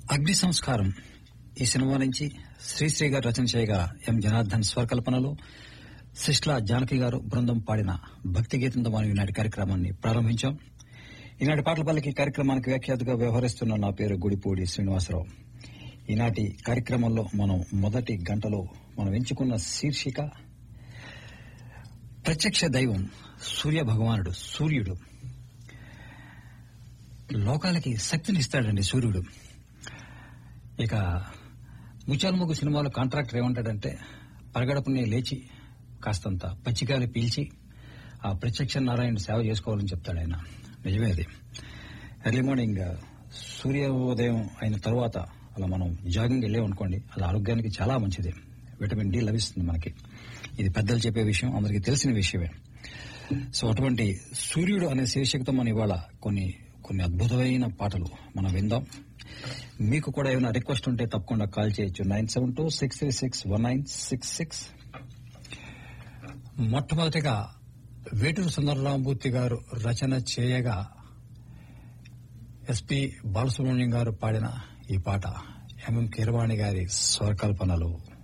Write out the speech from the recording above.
అగ్ని సంస్కారం ఈ సినిమా నుంచి శ్రీశ్రీ గారు రచన చేయగా ఎం జనార్దన్ స్వరకల్పనలో శిష్లా జానకి గారు బృందం పాడిన భక్తి గీతంతో మనం ఈనాటి కార్యక్రమాన్ని ప్రారంభించాం ఈనాటి పాటల పల్లకి కార్యక్రమానికి వ్యాఖ్యాతగా వ్యవహరిస్తున్న నా పేరు గుడిపూడి శ్రీనివాసరావు ఈనాటి కార్యక్రమంలో మనం మొదటి గంటలో మనం ఎంచుకున్న శీర్షిక ప్రత్యక్ష దైవం సూర్య భగవానుడు సూర్యుడు లోకాలకి శక్తిని ఇస్తాడండి సూర్యుడు ఇక ముచ్చాలముగ్గు సినిమాలో కాంట్రాక్టర్ ఏమంటాడంటే పరగడపుని లేచి కాస్తంత పచ్చిగాలి పీల్చి ఆ ప్రత్యక్ష నారాయణ సేవ చేసుకోవాలని చెప్తాడు ఆయన నిజమే అది ఎర్లీ మార్నింగ్ సూర్యోదయం అయిన తర్వాత అలా మనం జాగింగ్ వెళ్ళామనుకోండి అది ఆరోగ్యానికి చాలా మంచిది విటమిన్ డి లభిస్తుంది మనకి ఇది పెద్దలు చెప్పే విషయం అందరికీ తెలిసిన విషయమే సో అటువంటి సూర్యుడు అనే శీర్షికతో మనం ఇవాళ కొన్ని కొన్ని అద్భుతమైన పాటలు మనం విందాం మీకు కూడా ఏమైనా రిక్వెస్ట్ ఉంటే తప్పకుండా కాల్ చేయొచ్చు nine seven two six three six one nine six six మొట్టమొదటిగా వేటూరు సుందరరామూర్తి గారు రచన చేయగా ఎస్పి బాలసుబ్రహ్మణ్యం గారు పాడిన ఈ పాట ఎంఎం కీరవాణి గారి స్వరకల్పనలు